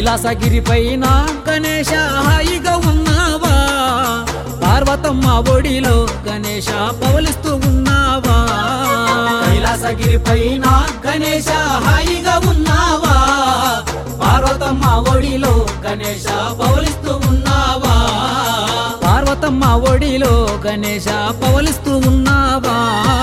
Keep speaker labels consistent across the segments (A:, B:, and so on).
A: కైలాసగిరి పైన గణేశ హాయిగా ఉన్నావా పార్వతమ్మ ఒడిలో గణేశ పవలిస్తూ ఉన్నావా కైలాసగిరి పైన గణేశ హాయిగా ఉన్నావా పార్వతమ్మ ఒడిలో గణేశ పవలిస్తూ ఉన్నావా పార్వతమ్మ ఒడిలో గణేశ పవలిస్తూ ఉన్నావా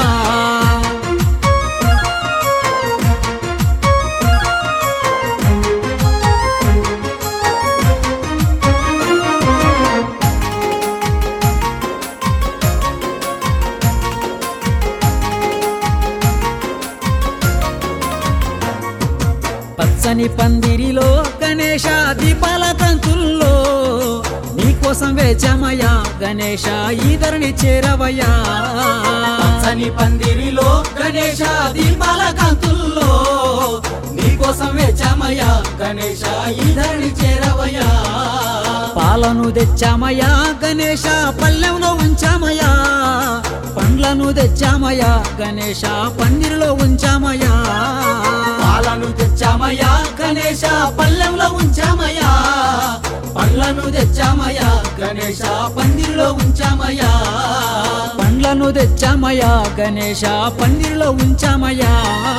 A: పచ్చని పందిరిలో గణేశ దీపాల కంచుల్లో నీకోసం వేచమయ్యా గణేశ ఈధరణి చేరవయ్యా పచ్చని పందిరిలో గణేశ దీపాల కంచుల్లో నీకోసం వేచమయ్యా గణేశ ఈధరణి చేరవయ్యా పాలను తెచ్చామయ్యా గణేశ పల్లెంలో ఉంచామయ్యా పండ్లను తెచ్చామయ్యా గణేశ పందిరిలో ఉంచామయ్యా పాలను తెచ్చామయ్యా గణేశ పల్లెంలో ఉంచామయ్యా పండ్లను తెచ్చామయ్యా గణేశ పందిరిలో ఉంచామయ్యా పండ్లను తెచ్చామయ్యా గణేశ పందిరిలో ఉంచామయ్యా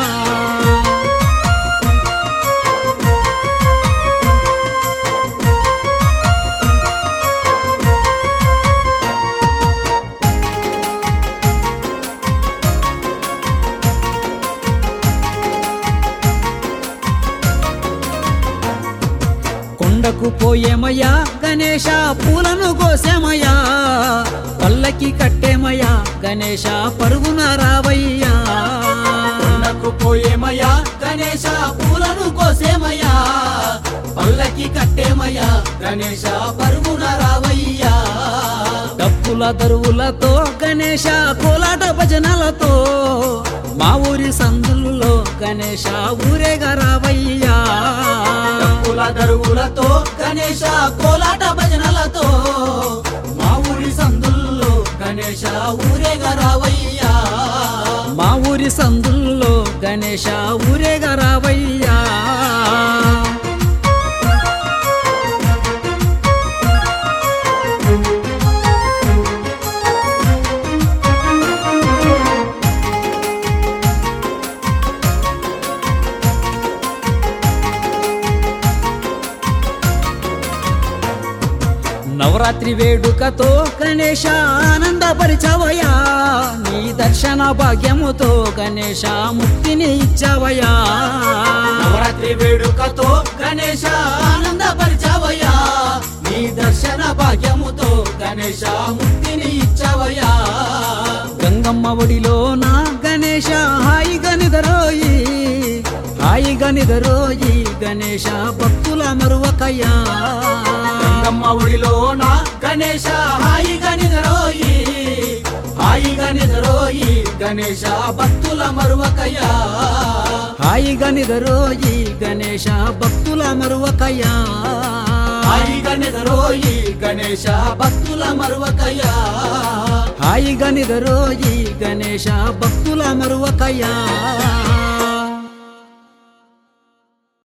A: కొండకు పోయేమయ్యా గణేశ పూలను కోసేమయ్యా పల్లకి కట్టేమయ్యా గణేశ పరుగున రావయ్యా కొండకు పోయేమయ్యా గణేశ పూలను కోసేమయ్యా పల్లకి కట్టేమయ్యా గణేశ పరుగున రావయ్యా డప్పుల దరువులతో గణేశ కోలాట భజనలతో మా ఊరి సందుల్లో గణేశ ఊరేగా రావయ్యా డప్పుల దరువులతో గణేశ కోలాట భజనలతో మా ఊరి సందుల్లో గణేశ ఊరేగా రావయ్యా మా ఊరి సందుల్లో గణేశ ఊరేగా రావయ్యా నవరాత్రి వేడుకతో గణేశ ఆనందపరిచవయా నీ దర్శన భాగ్యముతో గణేశ ముక్తిని ఇచ్చావయా నవరాత్రి వేడుకతో గణేశ ఆనందపరిచవయా నీ దర్శన భాగ్యముతో గణేశ ముక్తిని ఇచ్చావయా గంగమ్మ ఒడిలో నా గణేశ హాయిగా నిదరోయి హాయిగా నిదరోయి గణేశ భక్తుల మరువకయ్యా గంగమ్మ ఒడిలో నా గణేశ హాయిగా నిదరోయి హాయిగా నిదరోయి గణేశ భక్తుల మరువకయ్యా హాయిగా నిదరోయి గణేశ భక్తుల మరువకయ్యా హాయిగా నిదరోయి గణేశ భక్తుల మరువకయ్యా హాయిగా నిదరోయి గణేశ భక్తుల మరువకయ్యా